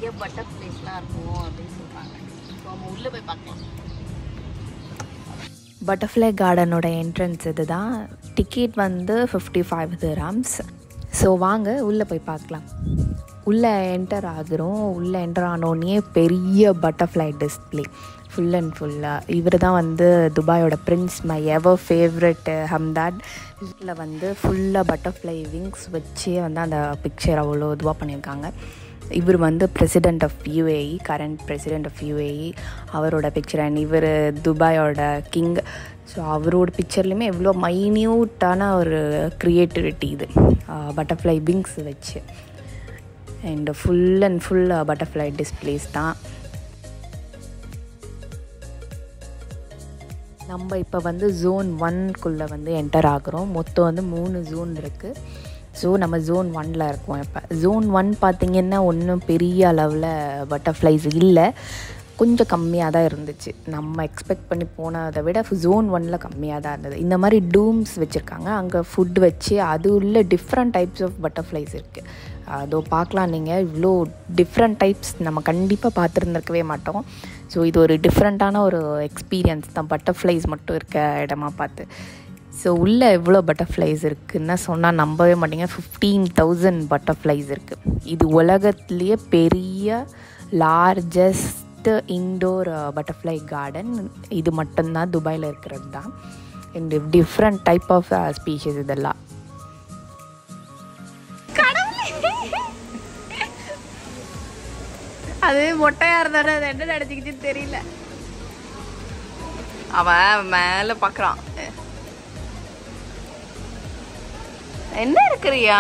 நிறைய பட்டர்ஃப்ளைஸ்லாம் இருக்கும் அப்படின்னு சொல்கிறாங்க ஸோ நம்ம உள்ளே போய் பார்க்கலாம் பட்டர்ஃப்ளை கார்டனோட என்ட்ரன்ஸ் இது தான் டிக்கெட் வந்து ஃபிஃப்டி ஃபைவ் திராம்ஸ் ஸோ வாங்க உள்ளே போய் பார்க்கலாம் உள்ளே என்டர் ஆகுறோம் உள்ளே என்டர் ஆனோடனே பெரிய பட்டர்ஃப்ளை டிஸ்பிளே ஃபுல் அண்ட் ஃபுல்லாக இவர் தான் வந்து துபாயோட prince my ever favourite Hamdan இதில் வந்து ஃபுல்லாக பட்டர்ஃப்ளை விங்ஸ் வச்சே வந்து அந்த பிக்சர் அவ்வளோ இதுவாக பண்ணியிருக்காங்க இவர் வந்து president of UAE current president of UAE அவரோட பிக்சர் அண்ட் இவர் துபாயோட கிங் ஸோ அவரோட பிக்சர்லேயுமே எவ்வளோ மைன்யூட்டான ஒரு க்ரியேட்டிவிட்டி இது பட்டர்ஃப்ளை விங்ஸ் வச்சு and full and full butterfly displays தான் நம்ம இப்போ வந்து ஜோன் ஒன்குள்ளே வந்து என்டர் ஆகுறோம் மொத்தம் வந்து மூணு ஜோன் இருக்குது ஸோ நம்ம ஜோன் ஒனில் இருக்கோம் இப்போ ஜோன் ஒன் பார்த்திங்கன்னா ஒன்றும் பெரிய அளவில் பட்டர்ஃப்ளைஸ் இல்லை கொஞ்சம் கம்மியாக தான் இருந்துச்சு நம்ம எக்ஸ்பெக்ட் பண்ணி போனதை விட ஜோன் ஒனில் கம்மியாக தான் இருந்தது இந்த மாதிரி டூம்ஸ் வச்சுருக்காங்க அங்கே ஃபுட் வச்சு அது உள்ள டிஃப்ரெண்ட் டைப்ஸ் ஆஃப் பட்டர்ஃப்ளைஸ் இருக்குது அதோ பார்க்கலாம் நீங்கள் இவ்வளோ டிஃப்ரெண்ட் டைப்ஸ் நம்ம கண்டிப்பாக பார்த்துருந்துருக்கவே மாட்டோம் ஸோ இது ஒரு டிஃப்ரெண்ட்டான ஒரு எக்ஸ்பீரியன்ஸ் தான் பட்டர்ஃப்ளைஸ் மட்டும் இருக்க இடமா பார்த்து ஸோ உள்ளே எவ்வளோ பட்டர்ஃப்ளைஸ் இருக்குன்னு சொன்னால் நம்பவே மாட்டீங்க ஃபிஃப்டீன் தௌசண்ட் பட்டர்ஃப்ளைஸ் இருக்குது இது உலகத்துலேயே பெரிய லார்ஜஸ்ட் இன்டோர் பட்டர்ஃப்ளை கார்டன் இது மட்டும்தான் துபாயில் இருக்கிறது தான் இந்த டிஃப்ரெண்ட் டைப் ஆஃப் ஸ்பீஷஸ் இதெல்லாம் அது மொட்டையா இருந்தாலும் அது என்ன நினைச்சுக்கிச்சு தெரியல அவன் மேல பாக்குறான் என்ன இருக்கிறியா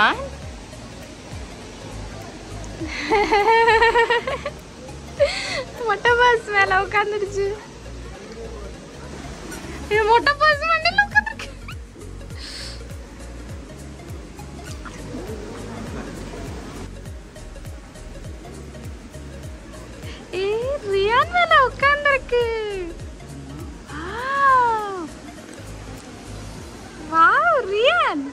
மொட்டை பாஸ் மேல உட்காந்துருச்சு மொட்டை பாஸ் மண்ணில் உட்காந்துருக்கு ஏய் ரியான் மேல உட்கார்ந்திருக்கு வாவ் ரியான்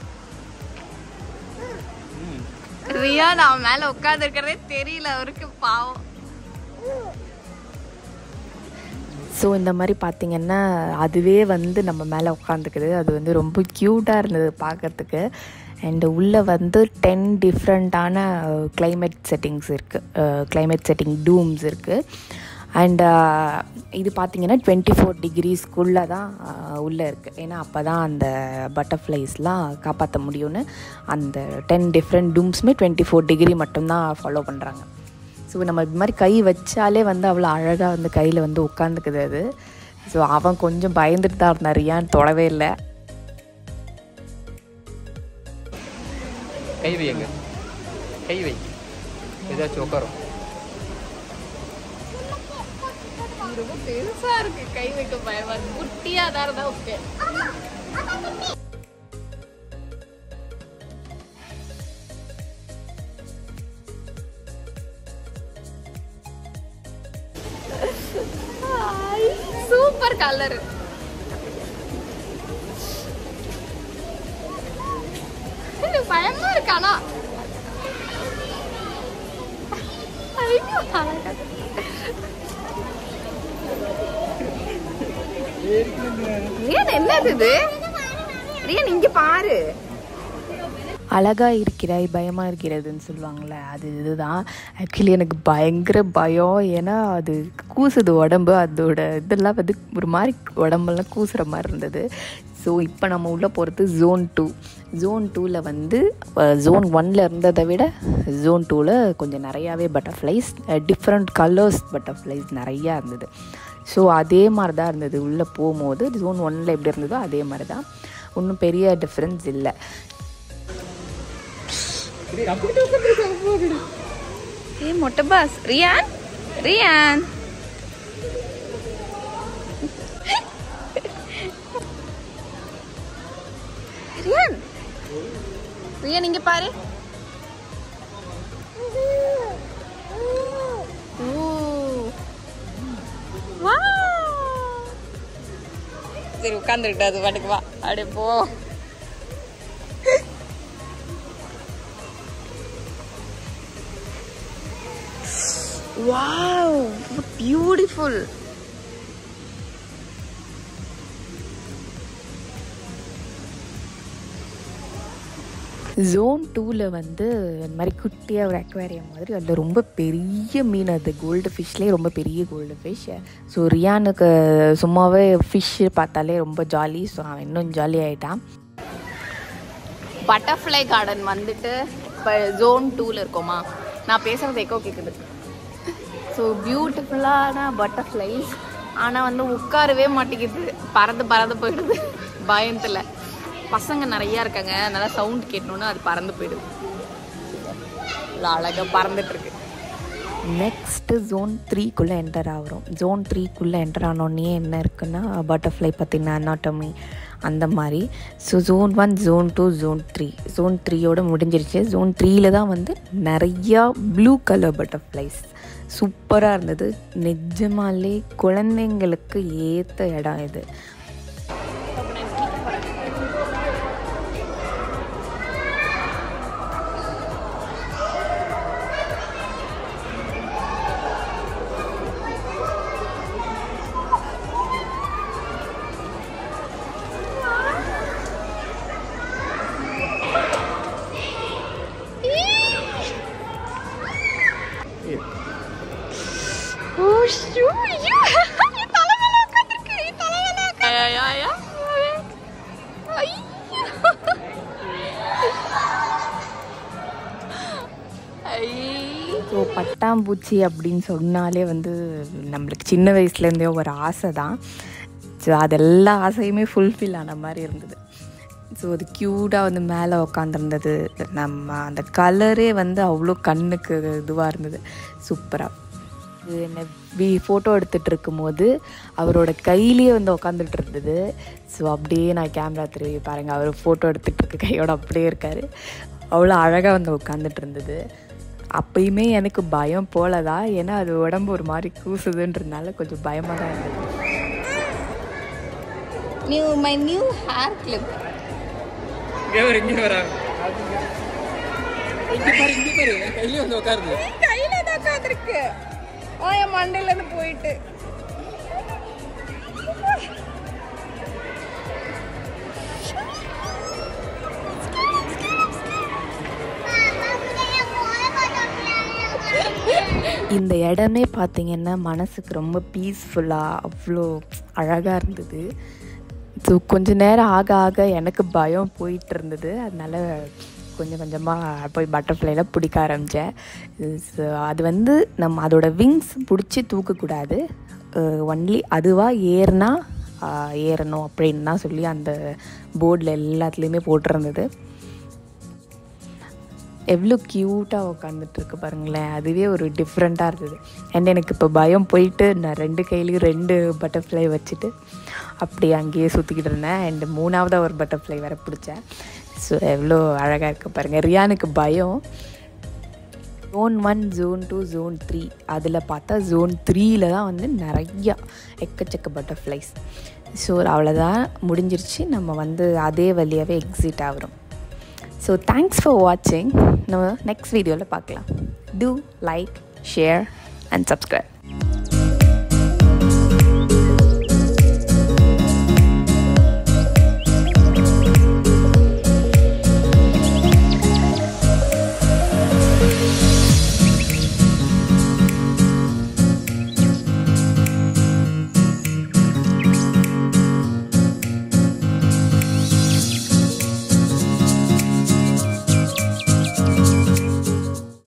ரியான் அவன் மேல உட்கார்ந்துருக்கிறதே தெரியல அவருக்கு பாவம் ஸோ இந்த மாதிரி பார்த்திங்கன்னா அதுவே வந்து நம்ம மேலே உட்காந்துக்குது அது வந்து ரொம்ப க்யூட்டாக இருந்தது பார்க்கறதுக்கு அண்டு உள்ளே வந்து டென் டிஃப்ரெண்ட்டான கிளைமேட் செட்டிங்ஸ் இருக்குது கிளைமேட் செட்டிங் டூம்ஸ் இருக்குது அண்ட் இது பார்த்திங்கன்னா டுவெண்ட்டி ஃபோர் டிகிரிஸ்க்குள்ளே தான் உள்ளே இருக்குது ஏன்னா அப்போ தான் அந்த பட்டர்ஃப்ளைஸ்லாம் காப்பாற்ற முடியும்னு அந்த டென் டிஃப்ரெண்ட் டூம்ஸுமே டுவெண்ட்டி ஃபோர் டிகிரி மட்டும்தான் ஃபாலோ பண்ணுறாங்க ஸோ நம்ம இது மாதிரி கை வச்சாலே வந்து அவ்வளோ அழகாக வந்து கையில் வந்து உட்காந்துக்குது அது ஸோ அவன் கொஞ்சம் பயந்துட்டு தான் இருந்தான் ரியான் தொடவே இல்லை கை வைங்க கை வை ஏதாச்சும் உட்காரும் ரொம்ப பெருசா இருக்கு கை வைக்க பயமா இருக்கு குட்டியா தான் இருந்தா ஓகே சூப்பர் கலர் பயமா இருக்கானா ஐயோ அழகா ரியன் என்னது இது ரியன் இங்க பாரு அழகாக இருக்கிறாய் பயமாக இருக்கிறதுன்னு சொல்லுவாங்கள்ல அது இதுதான் ஆக்சுவலி எனக்கு பயங்கர பயம் ஏன்னா அது கூசுது உடம்பு அதோட இதெல்லாம் வந்து ஒரு மாதிரி உடம்பெல்லாம் கூசுகிற மாதிரி இருந்தது ஸோ இப்போ நம்ம உள்ளே போகிறது ஜோன் டூ ஜோன் டூவில் வந்து ஜோன் ஒனில் இருந்ததை விட ஜோன் டூவில் கொஞ்சம் நிறையாவே பட்டர்ஃப்ளைஸ் டிஃப்ரெண்ட் கலர்ஸ் பட்டர்ஃப்ளைஸ் நிறையா இருந்தது ஸோ அதே மாதிரி தான் இருந்தது உள்ளே போகும்போது ஜோன் ஒனில் எப்படி இருந்ததோ அதே மாதிரி தான் ஒன்றும் பெரிய டிஃப்ரென்ஸ் இல்லை ஏ மொட்டை boss Ryan Ryan Ryan Ryan இங்க பாரு ஓ வா சரி உட்காந்துருக்கா அது பாட்டுக்கு வா அப்படியே போ வாவ் பியூட்டிஃபுல் ஜோன் டூவில் வந்து இந்த மாதிரி குட்டியாக ஒரு அக்வேரியம் மாதிரி அதில் ரொம்ப பெரிய மீன் அது கோல்டு ஃபிஷ்லேயே ரொம்ப பெரிய கோல்டு ஃபிஷ் ஸோ ரியானுக்கு சும்மாவே ஃபிஷ்ஷு பார்த்தாலே ரொம்ப ஜாலி ஸோ அவன் இன்னும் ஜாலி ஆகிட்டான் பட்டர்ஃப்ளை கார்டன் வந்துட்டு இப்போ ஜோன் டூவில் இருக்கோமா நான் பேசுகிறது எக்கோ கேட்குது ஸோ பியூட்டிஃபுல்லான பட்டர்ஃப்ளைஸ் ஆனால் வந்து உட்காரவே மாட்டேங்குது பறந்து பறந்து போயிடுது பயத்தில் பசங்க நிறையா இருக்காங்க நல்லா சவுண்ட் கேட்டோன்னு அது பறந்து போயிடுது அழகாக பறந்துட்டு இருக்கு நெக்ஸ்ட்டு ஜோன் த்ரீக்குள்ளே என்டர் ஆகிறோம் ஜோன் த்ரீக்குள்ளே என்டர் ஆனோடனே என்ன இருக்குன்னா பட்டர்ஃப்ளை பற்றின அனாட்டமி அந்த மாதிரி so zone one zone two zone three zone த்ரீயோட முடிஞ்சிருச்சு ஜோன் த்ரீயில் தான் வந்து நிறையா ப்ளூ கலர் பட்டர்ஃப்ளைஸ் சூப்பராக இருந்தது நிஜமாலே குழந்தைங்களுக்கு ஏற்ற இடம் இது ஸோ பட்டாம்பூச்சி அப்படின்னு சொன்னாலே வந்து நம்மளுக்கு சின்ன வயசுலேருந்தே ஒரு ஆசை தான் ஸோ அது எல்லா ஆசையுமே ஃபுல்ஃபில் ஆன மாதிரி இருந்தது ஸோ அது க்யூட்டாக வந்து மேலே உக்காந்துருந்தது நம்ம அந்த கலரே வந்து அவ்வளோ கண்ணுக்கு இதுவாக இருந்தது சூப்பராக இது என்ன வி ஃபோட்டோ எடுத்துகிட்டு இருக்கும்போது அவரோட கையிலேயே வந்து உக்காந்துட்டு இருந்தது ஸோ அப்படியே நான் கேமரா திரும்பி பாருங்கள் அவர் ஃபோட்டோ எடுத்துகிட்டு இருக்க கையோட அப்படியே இருக்கார் அவ்வளோ அழகாக வந்து உட்காந்துட்டு இருந்தது அப்பயுமே எனக்கு பயம் போலதா ஏன்னா அது உடம்பு ஒரு மாதிரி கூசுதுன்றதுனால கொஞ்சம் பயமாக தான் இருந்தது new my new hair clip இங்கே வர இங்கே வர இங்கே பாரு இங்கே பாரு என் கையிலே வந்து உட்காருது கையில தான் உட்காந்துருக்கு ஓ என் மண்டையில இருந்து போயிட்டு இந்த இடமே பார்த்தீங்கன்னா மனசுக்கு ரொம்ப பீஸ்ஃபுல்லாக அவ்வளோ அழகாக இருந்தது ஸோ கொஞ்ச நேரம் ஆக ஆக எனக்கு பயம் போயிட்டு இருந்தது அதனால கொஞ்சம் கொஞ்சமாக போய் பட்டர்ஃப்ளைல பிடிக்க ஆரம்பித்தேன் ஸோ அது வந்து நம்ம அதோட விங்ஸ் பிடிச்சி தூக்கக்கூடாது ஒன்லி அதுவாக ஏறினா ஆஹ், ஏறணும் அப்படின்னு தான் சொல்லி அந்த போர்டில் எல்லாத்துலேயுமே போட்டிருந்தது எவ்வளோ க்யூட்டாக உட்காந்துட்ருக்கு பாருங்களேன் அதுவே ஒரு டிஃப்ரெண்ட்டாக இருந்தது அண்ட் எனக்கு இப்போ பயம் போயிட்டு நான் ரெண்டு கையிலையும் ரெண்டு பட்டர்ஃப்ளை வச்சுட்டு அப்படி அங்கேயே சுற்றிக்கிட்டு இருந்தேன் அண்ட் மூணாவதாக ஒரு பட்டர்ஃப்ளை வேறு பிடிச்சேன் ஸோ எவ்வளோ அழகாக இருக்குது பாருங்கள் ரியானுக்கு பயம் zone one zone two zone three அதில் பார்த்தா ஜோன் த்ரீயில் தான் வந்து நிறையா எக்கச்சக்க பட்டர்ஃப்ளைஸ் ஸோ அவ்வளோதான் முடிஞ்சிருச்சு நம்ம வந்து அதே வழியாகவே எக்ஸிட் ஆகிறோம் ஸோ தேங்க்ஸ் ஃபார் வாட்சிங் நம்ம நெக்ஸ்ட் வீடியோவில் பார்க்கலாம் do like share and subscribe